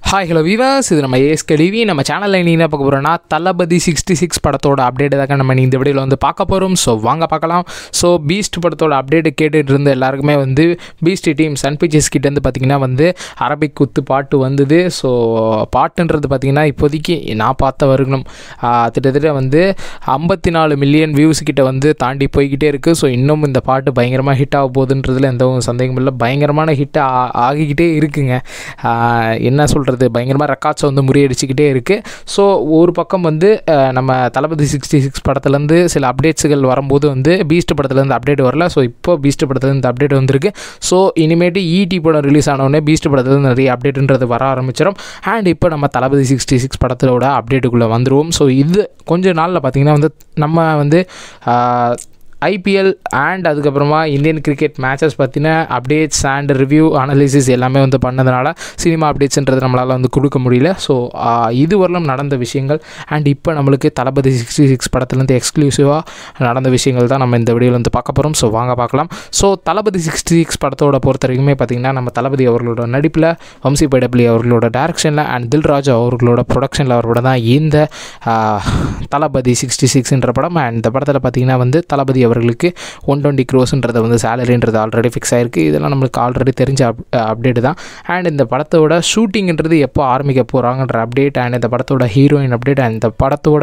hi hello விவாஸ் இது நம்ம ASK TV நம்ம சேனலில் நீ என்ன பார்க்க போகிறோம்னா தளபதி சிக்ஸ்டி சிக்ஸ் படத்தோட அப்டேட் தாங்க நம்ம நீ இந்த வீடியோவில் வந்து பார்க்க போகிறோம் ஸோ வாங்க பார்க்கலாம் ஸோ பீஸ்ட் படத்தோட அப்டேட் கேட்டுட்டு இருந்த எல்லாருக்குமே வந்து பீஸ்ட் டீம் சன் பிக்சர்ஸ் கிட்டேருந்து பார்த்தீங்கன்னா வந்து அரபிக் குத்து பாட்டு வந்தது ஸோ பாட்டுன்றது பார்த்தீங்கன்னா இப்போதைக்கு நான் பார்த்த வருகணும் கிட்டத்தட்ட வந்து ஐம்பத்தி நாலு மில்லியன் வியூஸ் கிட்ட வந்து தாண்டி போய்கிட்டே இருக்குது ஸோ இன்னும் இந்த பாட்டு பயங்கரமாக ஹிட் ஆக போகுதுன்றதுல எந்த ஒரு சந்தேகமும் இல்லை பயங்கரமான ஹிட் ஆகிக்கிட்டே இருக்குங்க ஆஹ் என்ன சொல்கிறது பயங்கரமாக ரெக்கார்ட்ஸை வந்து முறியடிச்சுக்கிட்டே இருக்குது ஸோ ஒரு பக்கம் வந்து அஹ், நம்ம தளபதி சிக்ஸ்டி சிக்ஸ் படத்துலேருந்து சில அப்டேட்ஸுகள் வரும்போது வந்து பீஸ்ட் படத்துலேருந்து அப்டேட் வரல ஸோ இப்போ பீஸ்ட் படத்துலேருந்து அப்டேட் வந்திருக்கு ஸோ இனிமேட்டு ஈடி படம் ரிலீஸ் ஆனவுடனே பீஸ்ட் படத்துலேருந்து நிறைய அப்டேட்ன்றது வர ஆரம்பிச்சிடும் அண்ட் இப்போ நம்ம தளபதி சிக்ஸ்டி சிக்ஸ் படத்தோட அப்டேட்டுக்குள்ளே வந்துருவோம் ஸோ இது கொஞ்ச நாளில் பார்த்திங்கன்னா வந்து நம்ம வந்து ஐபிஎல் அண்ட் அதுக்கப்புறமா இந்தியன் கிரிக்கெட் மேட்சஸ் பற்றின அப்டேட்ஸ் அண்ட் ரிவ்யூ அனாலிசிஸ் எல்லாமே வந்து பண்ணதுனால சினிமா அப்டேட்ஸ்ன்றது நம்மளால் வந்து கொடுக்க முடியல ஸோ இதுவரையிலும் நடந்த விஷயங்கள் அண்ட் இப்போ நம்மளுக்கு தளபதி சிக்ஸ்டி சிக்ஸ் படத்துலேருந்து எக்ஸ்க்ளூசிவாக நடந்த விஷயங்கள் தான் நம்ம இந்த வீடியோவில் வந்து பார்க்க போகிறோம் ஸோ வாங்க பார்க்கலாம் ஸோ தளபதி சிக்ஸ்டி சிக்ஸ் படத்தோட பொறுத்த வரைக்குமே பார்த்திங்கன்னா நம்ம தளபதி அவர்களோட நடிப்பில் வம்சி பைடபிளி அவர்களோட டேரக்ஷனில் அண்ட் தில்ராஜ் அவர்களோட ப்ரொடக்ஷனில் அவரோட தான் இந்த ஆஹ், தளபதி சிக்ஸ்டி சிக்ஸ்ன்ற படம் அண்ட் இந்த படத்தில் பார்த்திங்கன்னா வந்து தளபதி அவர்களுக்கு ஒன் டுவெண்ட்டி க்ரோஸ்ன்றது வந்து சேலரின்றது ஆல்ரெடி ஃபிக்ஸ் ஆயிருக்கு இதெல்லாம் நம்மளுக்கு ஆல்ரெடி தெரிஞ்ச அப் அப்டேட் தான் அண்ட் இந்த படத்தோட ஷூட்டிங்ன்றது எப்போ ஆரம்பிக்க போகிறாங்கன்ற அப்டேட் அண்ட் இந்த படத்தோட ஹீரோயின் அப்டேட் அண்ட் இந்த படத்தோட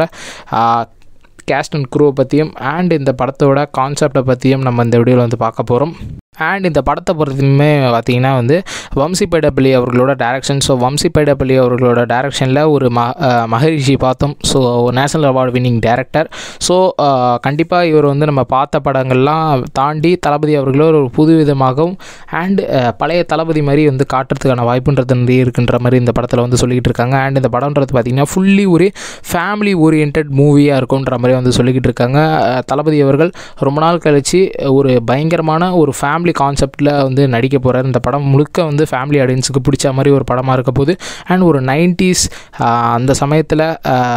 கேஸ்ட் அண்ட் குரூவை பற்றியும் அண்ட் இந்த படத்தோட கான்செப்டை பற்றியும் நம்ம இந்த வீடியோவில் வந்து பார்க்க போகிறோம் அண்ட் இந்த படத்தை பொறுத்துமே பார்த்தீங்கன்னா வந்து வம்சி பைடப்பள்ளி அவர்களோட டேரக்ஷன் ஸோ வம்சி பைடப்பள்ளி அவர்களோட டேரக்ஷனில் ஒரு ம அஹ் மகரிஷி பார்த்தோம் so national award winning director so கண்டிப்பாக இவர் வந்து நம்ம பார்த்த படங்கள்லாம் தாண்டி தளபதி அவர்களோ ஒரு புது விதமாகவும் அண்ட் பழைய தளபதி மாதிரி வந்து காட்டுறதுக்கான வாய்ப்புன்றது நிறைய இருக்குன்ற மாதிரி இந்த படத்தில் வந்து சொல்லிக்கிட்டு இருக்காங்க அண்ட் இந்த படம்ன்றது பார்த்திங்கன்னா ஃபுல்லி ஒரு ஃபேமிலி ஓரியன்ட் மூவியாக இருக்கும்ன்ற மாதிரி வந்து சொல்லிக்கிட்டு இருக்காங்க அஹ் தளபதி அவர்கள் ரொம்ப நாள் கழித்து ஒரு பயங்கரமான ஒரு ஃபேமிலி கான்செப்டில் வந்து நடிக்க போகிறார் இந்த படம் முழுக்க வந்து ஃபேமிலி ஆடியன்ஸுக்கு பிடிச்ச மாதிரி ஒரு படமாக இருக்க போகுது அண்ட் ஒரு நைன்டிஸ் அந்த சமயத்தில்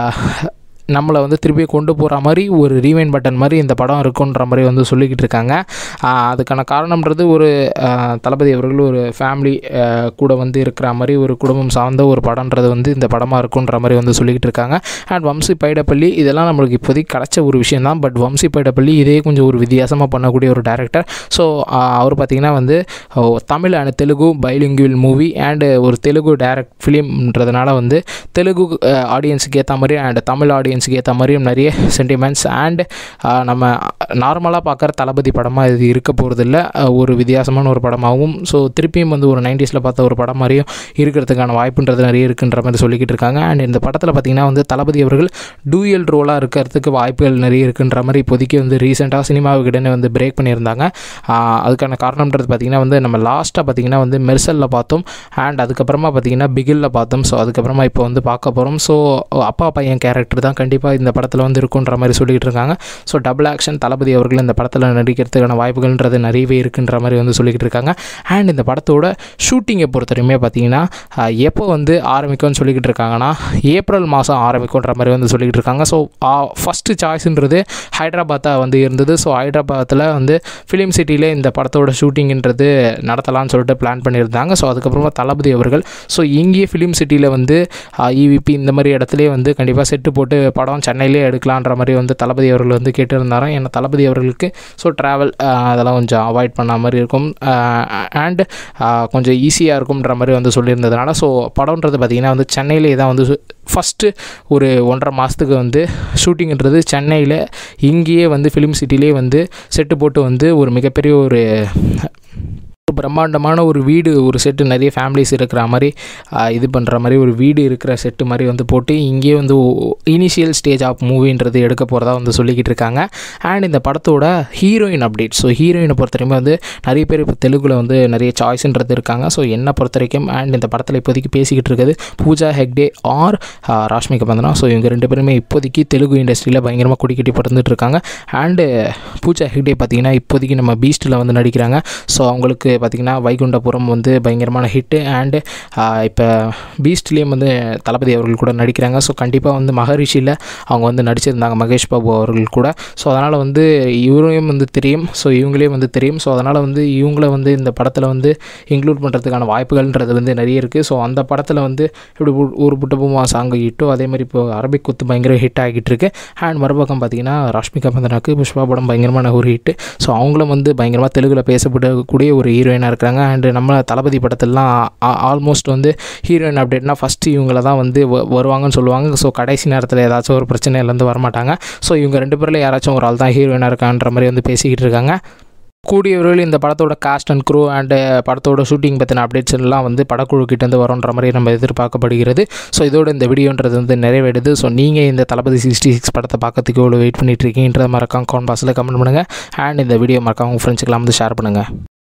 நம்மளை வந்து திருப்பி கொண்டு போகிற மாதிரி ஒரு ரீவைன் பட்டன் மாதிரி இந்த படம் இருக்குன்ற மாதிரி வந்து சொல்லிக்கிட்டு இருக்காங்க ஆஹ் அதுக்கான காரணம்ன்றது ஒரு ஆஹ் தளபதி அவர்கள் ஒரு ஃபேமிலி கூட வந்து இருக்கிற மாதிரி ஒரு குடும்பம் சார்ந்த ஒரு படம்ன்றது வந்து இந்த படமாக இருக்குன்ற மாதிரி வந்து சொல்லிக்கிட்டு இருக்காங்க அண்ட் வம்சி பைடப்பள்ளி இதெல்லாம் நம்மளுக்கு இப்போதைக்கு கிடச்ச ஒரு விஷயம் தான் பட் வம்சி பைடப்பள்ளி இதே கொஞ்சம் ஒரு வித்தியாசமாக பண்ணக்கூடிய ஒரு டேரக்டர் ஸோ அவர் பார்த்திங்கன்னா வந்து ஓ, Tamil and Telugu bilingual movie and ஒரு தெலுங்கு டேரக்ட் ஃபிலிம்ன்றதுனால வந்து தெலுங்கு ஆடியன்ஸுக்கு ஏற்ற மாதிரி அண்ட் தமிழ் ஆடியன்ஸுக்கு ஏற்ற மாதிரியும் நிறைய சென்டிமெண்ட்ஸ் அண்ட் நம்ம நார்மலாக பார்க்குற தளபதி படமாக இது இருக்க போகிறதில்ல ஒரு வித்தியாசமான ஒரு படமாகவும் ஸோ திருப்பியும் வந்து ஒரு நைன்டிஸில் பார்த்த ஒரு படம் மாதிரியும் இருக்கிறதுக்கான வாய்ப்புன்றது நிறைய இருக்குன்ற மாதிரி சொல்லிக்கிட்டு இருக்காங்க அண்ட் இந்த படத்தில் பார்த்திங்கன்னா வந்து தளபதி அவர்கள் டூயல் ரோலாக இருக்கிறதுக்கு வாய்ப்புகள் நிறைய இருக்குன்ற மாதிரி இப்போதைக்கு வந்து ரீசெண்டாக சினிமாவுக்கிட்டே வந்து பிரேக் பண்ணியிருந்தாங்க ஆஹ் அதுக்கான காரணம்ன்றது பார்த்திங்கன்னா வந்து நம்ம லாஸ்ட்டாக பார்த்திங்கன்னா வந்து மெர்சலில் பார்த்தோம் அண்ட் அதுக்கப்புறமா பார்த்திங்கன்னா பிகிலில் பார்த்தோம் ஸோ அதுக்கப்புறமா இப்போ வந்து பார்க்க போகிறோம் ஸோ அப்பா பையன் கேரக்டர் தான் கண்டிப்பாக இந்த படத்தில் வந்து இருக்குன்ற மாதிரி சொல்லிக்கிட்டு இருக்காங்க ஸோ டபுள் ஆக்ஷன் தளபதி அவர்கள் இந்த படத்தில் நடிக்கிறதுக்கான வாய்ப்புகள்ன்றது நிறையவே இருக்குன்ற மாதிரி வந்து சொல்லிக்கிட்டு இருக்காங்க அண்ட் இந்த படத்தோட ஷூட்டிங்கை பொறுத்தவரையுமே பார்த்தீங்கன்னா ஆஹ், எப்போ வந்து ஆரம்பிக்கும்னு சொல்லிக்கிட்டு இருக்காங்கன்னா ஏப்ரல் மாதம் ஆரம்பிக்கும்ன்ற மாதிரி வந்து சொல்லிக்கிட்டு இருக்காங்க ஸோ ஃபஸ்ட்டு சாய்ஸ்ன்றது ஹைதராபாத்தாக வந்து இருந்தது ஸோ ஹைதராபாத்தில் வந்து ஃபிலிம் சிட்டியில் இந்த படத்தோட ஷூட்டிங்ன்றது நடத்தலாம்னு சொல்லிட்டு பிளான் பண்ணியிருந்தாங்க ஸோ அதுக்கப்புறமா தளபதி அவர்கள் ஸோ இங்கேயே ஃபிலிம் சிட்டியில் வந்து இவிபி இந்த மாதிரி இடத்துலேயே வந்து கண்டிப்பாக செட்டு போட்டு படம் சென்னையிலே எடுக்கலான்ற மாதிரி வந்து தளபதி அவர்கள் வந்து கேட்டிருந்தாராம் ஏன்னா தளபதி அவர்களுக்கு ஸோ ட்ராவல் அதெல்லாம் கொஞ்சம் அவாய்ட் பண்ண மாதிரி இருக்கும் அண்ட் கொஞ்சம் ஈஸியாக இருக்கும்ன்ற மாதிரி வந்து சொல்லியிருந்ததுனால ஸோ படம்ன்றது பார்த்திங்கன்னா வந்து சென்னையிலே தான் வந்து ஃபஸ்ட்டு ஒரு ஒன்றரை மாதத்துக்கு வந்து ஷூட்டிங்ன்றது சென்னையில் இங்கேயே வந்து ஃபிலிம் சிட்டிலே வந்து செட்டு போட்டு வந்து ஒரு மிகப்பெரிய ஒரு ஒரு பிரம்மாண்டமான ஒரு வீடு ஒரு செட்டு நிறைய ஃபேமிலிஸ் இருக்கிற மாதிரி ஆஹ், இது பண்ணுற மாதிரி ஒரு வீடு இருக்கிற செட்டு மாதிரி வந்து போட்டு இங்கேயே வந்து இனிஷியல் ஸ்டேஜ் ஆஃப் மூவின்றது எடுக்க போகிறதா வந்து சொல்லிக்கிட்டு இருக்காங்க அண்ட் இந்த படத்தோட ஹீரோயின் அப்டேட் ஸோ ஹீரோயினை பொறுத்த வரைக்கும் வந்து நிறைய பேர் இப்போ தெலுங்குல வந்து நிறைய சாய்ஸ்ன்றது இருக்காங்க ஸோ என்னை பொறுத்த வரைக்கும் அண்ட் இந்த படத்தில் இப்போதைக்கு பேசிக்கிட்டு இருக்குது பூஜா ஹெக்டே ஆர் ராஷ்மிகா பந்தனா ஸோ இவங்க ரெண்டு பேருமே இப்போதைக்கு தெலுங்கு இண்டஸ்ட்ரியில் பயங்கரமாக குடிக்கட்டி பறந்துட்டு இருக்காங்க அண்டு பூஜா ஹெக்டே பார்த்தீங்கன்னா இப்போதைக்கு நம்ம பீஸ்ட்டில் வந்து நடிக்கிறாங்க ஸோ அவங்களுக்கு பார்த்திங்கன்னா வைகுண்டபுரம் வந்து பயங்கரமான ஹிட்டு அண்டு இப்போ பீஸ்ட்லேயும் வந்து தளபதி அவர்கள் கூட நடிக்கிறாங்க ஸோ கண்டிப்பாக வந்து மகரிஷியில் அவங்க வந்து நடிச்சிருந்தாங்க மகேஷ் பாபு அவர்கள் கூட ஸோ அதனால் வந்து இவரையும் வந்து தெரியும் ஸோ இவங்களையும் வந்து தெரியும் ஸோ அதனால் வந்து இவங்கள வந்து இந்த படத்தில் வந்து இன்க்ளூட் பண்ணுறதுக்கான வாய்ப்புகள்ன்றது வந்து நிறைய இருக்குது ஸோ அந்த படத்தில் வந்து இப்படி ஊ- ஊர் புட்டபுமா சாங் ஹிட்டோ அதே மாதிரி இப்போ அரபிக் குத்து பயங்கர ஹிட் ஆகிட்டு இருக்கு அண்ட் மறுபக்கம் பார்த்தீங்கன்னா ராஷ்மிகா மந்தனாக்கு புஷ்பா படம் பயங்கரமான ஒரு ஹிட்டு ஸோ அவங்களும் வந்து பயங்கரமாக தெலுங்கில் பேசப்படக்கூடிய ஒரு ஹீரோயினாக இருக்கிறாங்க அண்டு நம்ம தளபதி படத்திலலாம் ஆல்மோஸ்ட் வந்து ஹீரோயின் அப்டேட்னா ஃபஸ்ட்டு இவங்கள தான் வந்து வ- வருவாங்கன்னு சொல்லுவாங்க ஸோ கடைசி நேரத்தில் ஏதாச்சும் ஒரு பிரச்சனையிலேருந்து வரமாட்டாங்க ஸோ இவங்க ரெண்டு பேரில் யாராச்சும் ஒரு ஆள் தான் ஹீரோயினாக இருக்கான்ற மாதிரி வந்து பேசிக்கிட்டு இருக்காங்க கூடிய விரைவில் இந்த படத்தோட காஸ்ட் அண்ட் க்ரூ அண்ட் படத்தோட ஷூட்டிங் பற்றின அப்டேட்ஸ் எல்லாம் வந்து படக்குழு கிட்டேருந்து வரும்ன்ற மாதிரி நம்ம எதிர்பார்க்கப்படுகிறது ஸோ இதோட இந்த வீடியோன்றது வந்து நிறைவேறுது ஸோ நீங்கள் இந்த தளபதி சிக்ஸ்டி சிக்ஸ் படத்தை பார்க்கறதுக்கு எவ்வளோ வெயிட் பண்ணிட்டு இருக்கீங்கன்றத மறக்காம கமெண்ட் பாக்ஸில் கமெண்ட் பண்ணுங்கள் அண்ட் இந்த வீடியோ மறக்காம உங்கள் ஃப்ரெண்ட்ஸுக்கெல்லாம் வந்து ஷேர் பண்ணுங்கள்